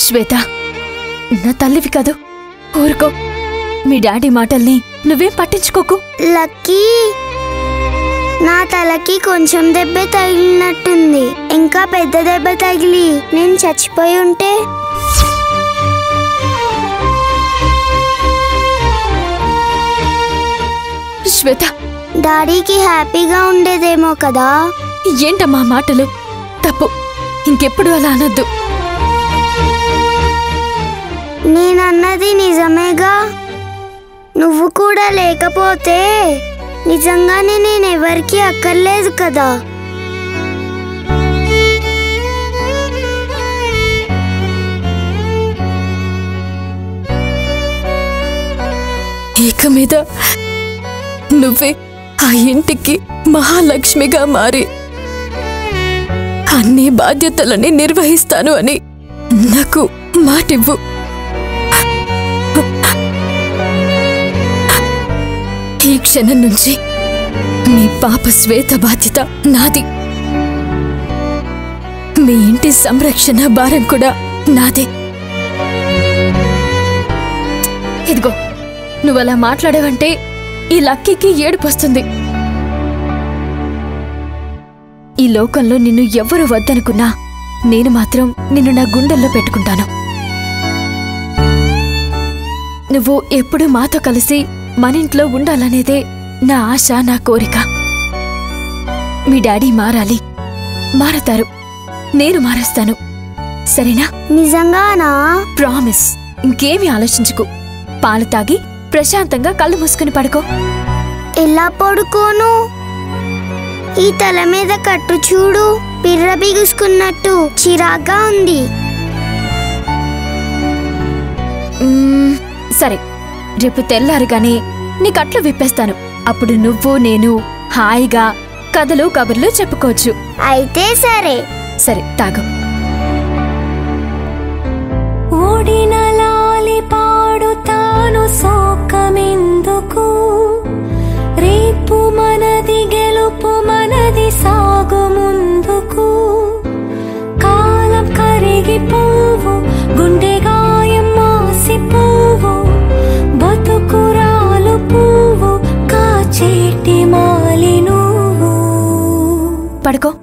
శ్వేత నా తల్లివి కాదు ఊరుకో మీ డాడీ మాటల్ని నువ్వేం పట్టించుకోకు లక్కీ నా తలకి కొంచెం దెబ్బ తగిలినట్టుంది ఇంకా పెద్ద దెబ్బ తగిలి నేను చచ్చిపోయి ఉంటే శ్వేత డాడీకి హ్యాపీగా ఉండేదేమో కదా ఏంటమ్మా మాటలు తప్పు ఇంకెప్పుడు అలా అనొద్దు నేనన్నది నిజమేగా నువ్వు కూడా లేకపోతే నిజంగానే నేను ఎవరికి అక్కర్లేదు కదా ఇక మీద నువ్వే ఆ ఇంటికి మహాలక్ష్మిగా మారి అన్ని బాధ్యతలని నిర్వహిస్తాను అని నాకు మాటివ్వు ఈ క్షణం నుంచి మీ పాప శ్వేత బాధ్యత నాది మీ ఇంటి సంరక్షణ భారం కూడా నాదే ఇదిగో నువ్వు అలా మాట్లాడావంటే ఈ లక్కీకి ఏడుపొస్తుంది ఈ లోకంలో నిన్ను ఎవ్వరు వద్దనుకున్నా నేను మాత్రం నిన్ను నా గుండెల్లో పెట్టుకుంటాను నువ్వు ఎప్పుడూ మాతో కలిసి మన ఇంట్లో ఉండాలనేదే నా ఆశ నా కోరిక మీ డాడీ మారాలి మారతారు నేను మారేస్తాను సరేనా నిజంగానా ప్రామిస్ ఇంకేమీ ఆలోచించుకు పాలు తాగి ప్రశాంతంగా కళ్ళు మూసుకుని పడుకో ఎలా పడుకోను ఈ తల మీద కట్టు చూడు పిర్ర బిగుసుకున్నట్టు చిరాగ్గా ఉంది మ్మ్, సరే రేపు తెల్లారుగానే నీ కట్లు విప్పేస్తాను అప్పుడు నువ్వు నేను హాయిగా కథలు కబుర్లు చెప్పుకోవచ్చు అయితే సరే సరే తాగు ఓడిన లాలి పాడుతాను సోకమెందుకు రేపు మనది గెలుపు మనది సాగు ముందుకు కాలం కరిగిపోవు గుండె గాయం మాసిపోవు బతుకురాలు పువ్వు కాచేటి మాలి నువ్వు పడుకో